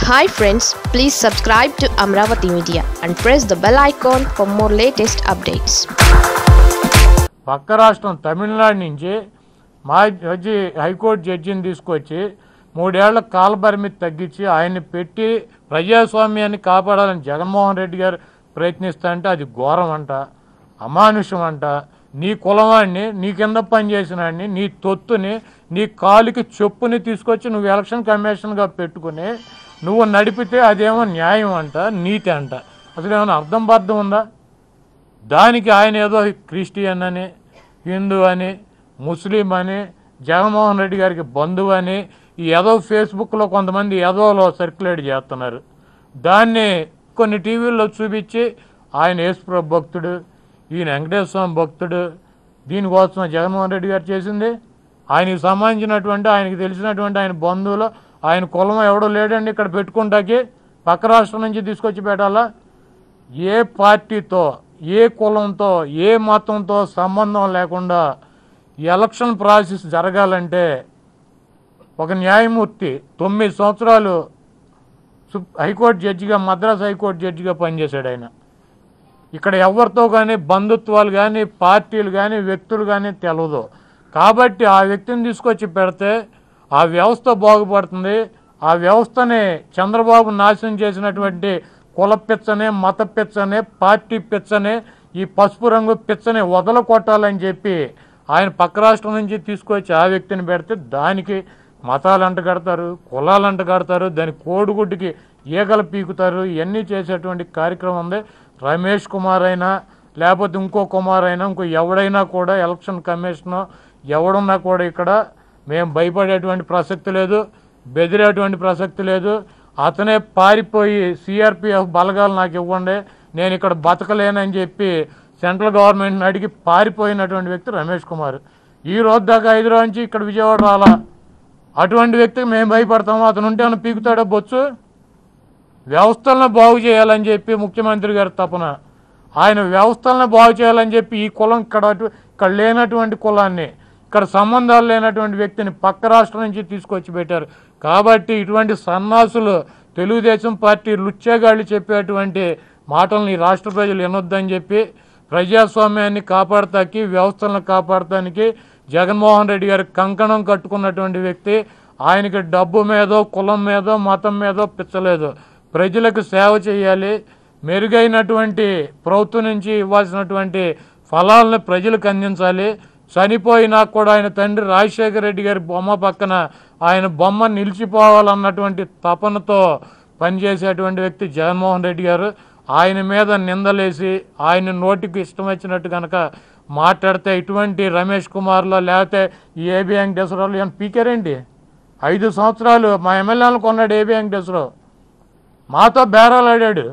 hi friends please subscribe to Amaravati media and press the bell icon for more latest updates పక్క రాష్ట్రం తమిళనాడు నుంచి మా judge high court జడ్జిని తీసుకొచ్చి మూడేళ్ల కాల పరిమితి తగ్గించి ఆయన్ని పెట్టి ప్రజాస్వామ్యాన్ని కాపాడాలని జగన్మోహన్ రెడ్డి గారు ప్రయత్నిస్తుంటే అది ఘోరం అంట అమానుషం అంట నీ కులవాడిని నీ కింద పనిచేసిన వాడిని నీ తొత్తుని నీ కాలుకి చెప్పుని తీసుకొచ్చి నువ్వు ఎలక్షన్ కమిషన్గా పెట్టుకుని నువ్వు నడిపితే అదేమో న్యాయం అంట నీతి అంట అసలు ఏమైనా అర్థం బద్దం ఉందా దానికి ఆయన ఏదో క్రిస్టియన్ అని హిందూ అని ముస్లిం అని జగన్మోహన్ రెడ్డి గారికి బంధువు అని ఈ ఏదో ఫేస్బుక్లో కొంతమంది ఏదోలో సర్క్యులేట్ చేస్తున్నారు దాన్ని కొన్ని టీవీల్లో చూపించి ఆయన యేసుప్రభు భక్తుడు ఈయన వెంకటేశ్వర స్వామి భక్తుడు దీనికోసం జగన్మోహన్ రెడ్డి గారు చేసింది ఆయనకి సంబంధించినటువంటి ఆయనకి తెలిసినటువంటి ఆయన బంధువులు ఆయన కులం ఎవడో లేడండి ఇక్కడ పెట్టుకుంటాకి పక్క రాష్ట్రం నుంచి తీసుకొచ్చి పెట్టాలా ఏ పార్టీతో ఏ కులంతో ఏ మతంతో సంబంధం లేకుండా ఎలక్షన్ ప్రాసెస్ జరగాలంటే ఒక న్యాయమూర్తి తొమ్మిది సంవత్సరాలు సు- హైకోర్టు జడ్జిగా మద్రాస్ హైకోర్టు జడ్జిగా పనిచేశాడు ఆయన ఇక్కడ ఎవరితో కానీ బంధుత్వాలు కానీ పార్టీలు కానీ వ్యక్తులు కానీ తెలవదు కాబట్టి ఆ వ్యక్తిని తీసుకొచ్చి పెడితే ఆ వ్యవస్థ బాగుపడుతుంది ఆ వ్యవస్థని చంద్రబాబు నాశనం చేసినటువంటి కుల పిచ్చనే మత పిచ్చనే పార్టీ పిచ్చనే ఈ పసుపు రంగు పిచ్చని వదల కొట్టాలని చెప్పి ఆయన పక్క రాష్ట్రం నుంచి తీసుకొచ్చి ఆ వ్యక్తిని పెడితే దానికి మతాలు అంట కడతారు కులాలు అంట కడతారు దాని కోడిగుడ్డుకి ఈగలు పీకుతారు ఇవన్నీ చేసేటువంటి కార్యక్రమం ఉంది రమేష్ కుమార్ అయినా లేకపోతే ఇంకో కుమార్ అయినా ఇంకో ఎవడైనా కూడా ఎలక్షన్ కమిషన్ ఎవడున్నా కూడా ఇక్కడ మేము భయపడేటువంటి ప్రసక్తి లేదు బెదిరేటువంటి ప్రసక్తి లేదు అతనే పారిపోయి సిఆర్పిఎఫ్ బలగాలు నాకు ఇవ్వండి నేను ఇక్కడ బతకలేనని చెప్పి సెంట్రల్ గవర్నమెంట్ని అడిగి పారిపోయినటువంటి వ్యక్తి రమేష్ కుమార్ ఈ రోజు దాకా హైదరాబాద్ నుంచి ఇక్కడ విజయవాడ రాలా అటువంటి వ్యక్తికి మేము భయపడతాము అతను ఉంటే ఏమైనా పీకుతాడో బొచ్చు వ్యవస్థలను బాగు చేయాలని చెప్పి ముఖ్యమంత్రి గారి తపన ఆయన వ్యవస్థలను బాగు చేయాలని చెప్పి ఈ కులం ఇక్కడ అటు- ఇక్కడ లేనటువంటి కులాన్ని ఇక్కడ సంబంధాలు లేనటువంటి వ్యక్తిని పక్క రాష్ట్రం నుంచి తీసుకొచ్చి పెట్టారు కాబట్టి ఇటువంటి సన్నాసులు తెలుగుదేశం పార్టీ లుచ్చేగాళ్ళు చెప్పేటువంటి మాటలను ఈ రాష్ట్ర ప్రజలు వినొద్దని చెప్పి ప్రజాస్వామ్యాన్ని కాపాడటానికి వ్యవస్థలను కాపాడటానికి జగన్మోహన్ రెడ్డి గారి కంకణం కట్టుకున్నటువంటి వ్యక్తి ఆయనకి డబ్బు మీదో కులం మీదో మతం మీదో పిచ్చలేదు ప్రజలకు సేవ చేయాలి మెరుగైనటువంటి ప్రభుత్వం నుంచి ఇవ్వాల్సినటువంటి ఫలాలను ప్రజలకు అందించాలి చనిపోయినా కూడా ఆయన తండ్రి రాజశేఖర రెడ్డి గారి బొమ్మ పక్కన ఆయన బొమ్మ నిలిచిపోవాలన్నటువంటి తపనతో పనిచేసేటువంటి వ్యక్తి జగన్మోహన్ రెడ్డి గారు ఆయన మీద నిందలేసి ఆయన నోటికి ఇష్టం వచ్చినట్టు కనుక మాట్లాడితే ఇటువంటి రమేష్ కుమార్లో లేకపోతే ఈ ఏబి వెంకటేశ్వరరావు ఏమైనా పీకారండి ఐదు సంవత్సరాలు మా ఎమ్మెల్యేలను కొన్నాడు ఏబి వెంకటేశ్వరరావు మాతో బేరాలు ఆడాడు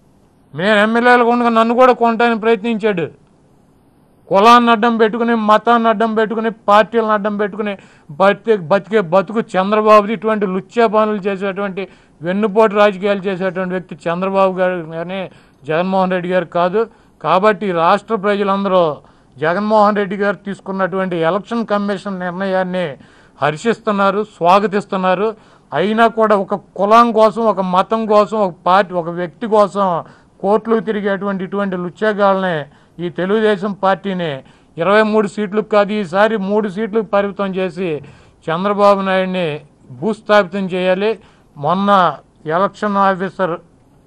నేను ఎమ్మెల్యేలు ఉండగా నన్ను కూడా కొనడానికి ప్రయత్నించాడు కులాన్ని అడ్డం పెట్టుకుని మతాన్ని అడ్డం పెట్టుకుని పార్టీలను అడ్డం పెట్టుకుని బతికే బతికే బతుకు చంద్రబాబుది ఇటువంటి లుచ్చా పనులు చేసేటువంటి వెన్నుపోటు రాజకీయాలు చేసేటువంటి వ్యక్తి చంద్రబాబు గారు కానీ జగన్మోహన్ రెడ్డి గారు కాదు కాబట్టి ఈ రాష్ట్ర ప్రజలందరూ జగన్మోహన్ రెడ్డి గారు తీసుకున్నటువంటి ఎలక్షన్ కమిషన్ నిర్ణయాన్ని హర్షిస్తున్నారు స్వాగతిస్తున్నారు అయినా కూడా ఒక కులం కోసం ఒక మతం కోసం ఒక పార్టీ ఒక వ్యక్తి కోసం కోర్టులు తిరిగేటువంటి ఇటువంటి లుచ్చాగాళ్ళని ఈ తెలుగుదేశం పార్టీని ఇరవై మూడు సీట్లకు కాదు ఈసారి మూడు సీట్లకు పరిమితం చేసి చంద్రబాబు నాయుడిని భూస్థాపితం చేయాలి మొన్న ఎలక్షన్ ఆఫీసర్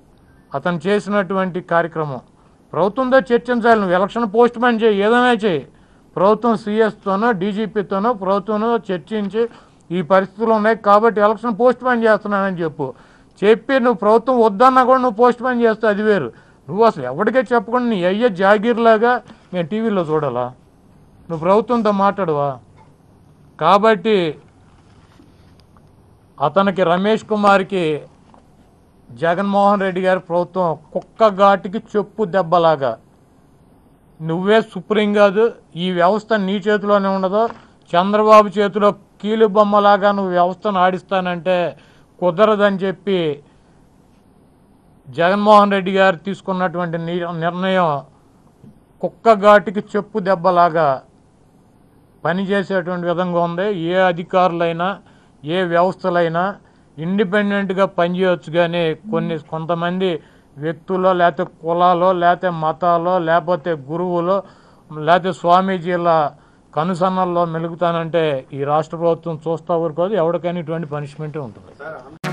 అతను చేసినటువంటి కార్యక్రమం ప్రభుత్వంతో చర్చించాలి నువ్వు ఎలక్షన్ పోస్ట్ మ్యాన్ చేయి ఏదైనా చేయి ప్రభుత్వం సీఎస్తోనో డీజీపీతోనో ప్రభుత్వంలో చర్చించి ఈ పరిస్థితులు ఉన్నాయి కాబట్టి ఎలక్షన్ పోస్ట్ మ్యాన్ చేస్తున్నానని చెప్పు చెప్పి నువ్వు ప్రభుత్వం వద్దన్నా కూడా నువ్వు పోస్ట్ మ్యాన్ చేస్తే అది వేరు నువ్వు అసలు ఎవరికే చెప్పకుండా నీ అయ్యే జాగీర్లాగా నేను టీవీలో చూడాలా నువ్వు ప్రభుత్వంతో మాట్లాడవా కాబట్టి అతనికి రమేష్ కుమార్కి జగన్మోహన్ రెడ్డి గారి ప్రభుత్వం కుక్క ఘాటికి చెప్పు దెబ్బలాగా నువ్వే సుప్రీం కాదు ఈ వ్యవస్థ నీ చేతిలోనే ఉండదు చంద్రబాబు చేతిలో కీలు బొమ్మలాగా నువ్వు వ్యవస్థను ఆడిస్తానంటే కుదరదని చెప్పి జగన్మోహన్ రెడ్డి గారు తీసుకున్నటువంటి ని- నిర్ణయం కుక్క ఘాటికి చెప్పు దెబ్బలాగా పనిచేసేటువంటి విధంగా ఉంది ఏ అధికారులైనా ఏ వ్యవస్థలైనా ఇండిపెండెంట్గా పనిచేయవచ్చు కానీ కొన్ని కొంతమంది వ్యక్తులో లేకపోతే కులాలో లేకపోతే మతాలో లేకపోతే గురువులో లేకపోతే స్వామీజీల కనుసన్నల్లో మెలుగుతానంటే ఈ రాష్ట్ర ప్రభుత్వం చూస్తా ఊరుకోదు ఎవరికైనా ఇటువంటి పనిష్మెంట్ ఉంటుంది